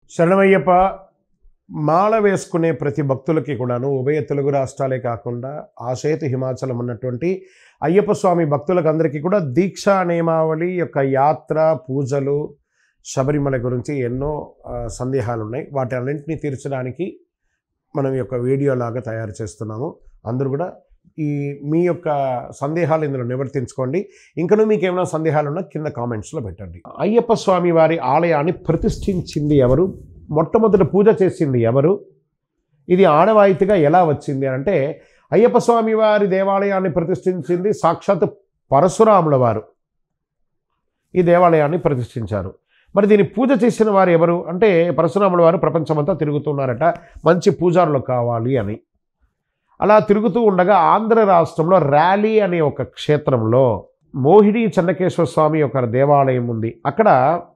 శరణమయ్యప్ప మాల వేసుకునే ప్రతి భక్తులకి కూడాను ఉభయ తెలుగు రాష్ట్రాలే కాకుండా ఆశేతు హిమాచలం ఉన్నటువంటి అయ్యప్ప స్వామి భక్తులకు అందరికీ కూడా దీక్షా నియమావళి యొక్క యాత్ర పూజలు శబరిమల గురించి ఎన్నో ఆ, సందేహాలు ఉన్నాయి వాటి అన్నింటినీ తీర్చడానికి మనం ఈ యొక్క వీడియో లాగా తయారు చేస్తున్నాము అందరూ కూడా ఈ మీ యొక్క సందేహాలు ఇందులో నివర్తించుకోండి ఇంకనూ మీకు ఏమైనా సందేహాలు ఉన్నా కింద కామెంట్స్లో పెట్టండి అయ్యప్ప స్వామి వారి ఆలయాన్ని ప్రతిష్ఠించింది ఎవరు మొట్టమొదటి పూజ చేసింది ఎవరు ఇది ఆనవాయితీగా ఎలా వచ్చింది అని అంటే అయ్యప్ప స్వామి వారి దేవాలయాన్ని ప్రతిష్ఠించింది సాక్షాత్ పరశురాముల వారు ఈ దేవాలయాన్ని ప్రతిష్ఠించారు మరి దీన్ని పూజ చేసిన వారు ఎవరు అంటే పరశురాముల వారు ప్రపంచమంతా తిరుగుతున్నారట మంచి పూజారులు కావాలి అని అలా తిరుగుతూ ఉండగా ఆంధ్ర రాష్ట్రంలో ర్యాలీ అనే ఒక క్షేత్రంలో మోహిని చెన్నకేశ్వర స్వామి యొక్క దేవాలయం ఉంది అక్కడ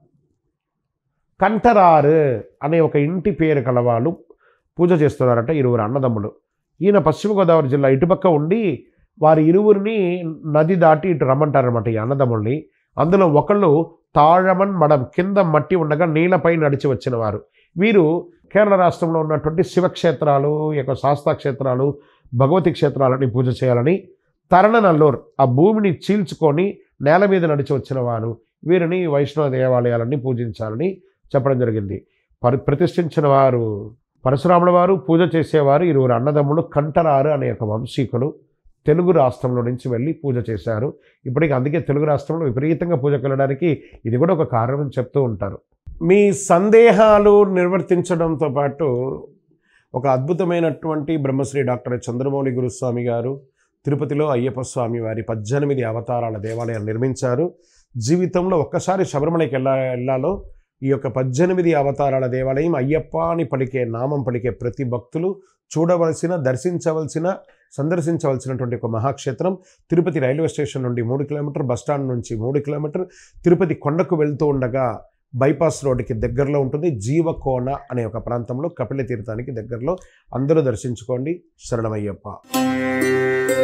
కంటరారు అనే ఒక ఇంటి పేరు కలవాళ్ళు పూజ చేస్తున్నారట ఇరువురు అన్నదమ్ములు ఈయన పశ్చిమ గోదావరి జిల్లా ఇటుపక్క ఉండి వారి ఇరువురిని నది దాటి ఇటు రమ్మంటారనమాట ఈ అన్నదమ్ముల్ని అందులో ఒకళ్ళు తాഴమన్ మడం కింద మట్టి ఉండగా నీళ్ళపై నడిచి వచ్చిన వారు వీరు కేరళ రాష్ట్రంలో ఉన్నటువంటి శివక్షేత్రాలు ఈ యొక్క శాస్తా క్షేత్రాలు భగవతి క్షేత్రాలని పూజ చేయాలని తరణనల్లూర్ ఆ భూమిని చీల్చుకొని నేల మీద నడిచి వచ్చిన వారు వీరిని వైష్ణవ దేవాలయాలని పూజించాలని చెప్పడం జరిగింది పరి ప్రతిష్ఠించిన వారు పరశురాముల వారు పూజ చేసేవారు ఇరువురు అన్నదమ్ములు కంటరారు అనే ఒక వంశీకులు తెలుగు రాష్ట్రంలో నుంచి వెళ్ళి పూజ చేశారు ఇప్పటికి అందుకే తెలుగు రాష్ట్రంలో విపరీతంగా పూజకు వెళ్ళడానికి ఇది కూడా ఒక కారణం అని చెప్తూ ఉంటారు మీ సందేహాలు నిర్వర్తించడంతో పాటు ఒక అద్భుతమైనటువంటి బ్రహ్మశ్రీ డాక్టర్ చంద్రమౌళి గురుస్వామి గారు తిరుపతిలో అయ్యప్ప స్వామి వారి పద్దెనిమిది అవతారాల దేవాలయాన్ని నిర్మించారు జీవితంలో ఒక్కసారి శబరిమలకి వెళ్ళా వెళ్ళాలో ఈ యొక్క పద్దెనిమిది అవతారాల దేవాలయం అయ్యప్ప అని పలికే నామం పలికే ప్రతి భక్తులు చూడవలసిన దర్శించవలసిన సందర్శించవలసినటువంటి ఒక మహాక్షేత్రం తిరుపతి రైల్వే స్టేషన్ నుండి మూడు కిలోమీటర్ బస్టాండ్ నుంచి మూడు కిలోమీటర్ తిరుపతి కొండకు వెళ్తూ ఉండగా బైపాస్ రోడ్డుకి దగ్గరలో ఉంటుంది జీవకోన అనే ఒక ప్రాంతంలో కపిల తీర్థానికి దగ్గరలో అందరూ దర్శించుకోండి శరణమయ్యప్ప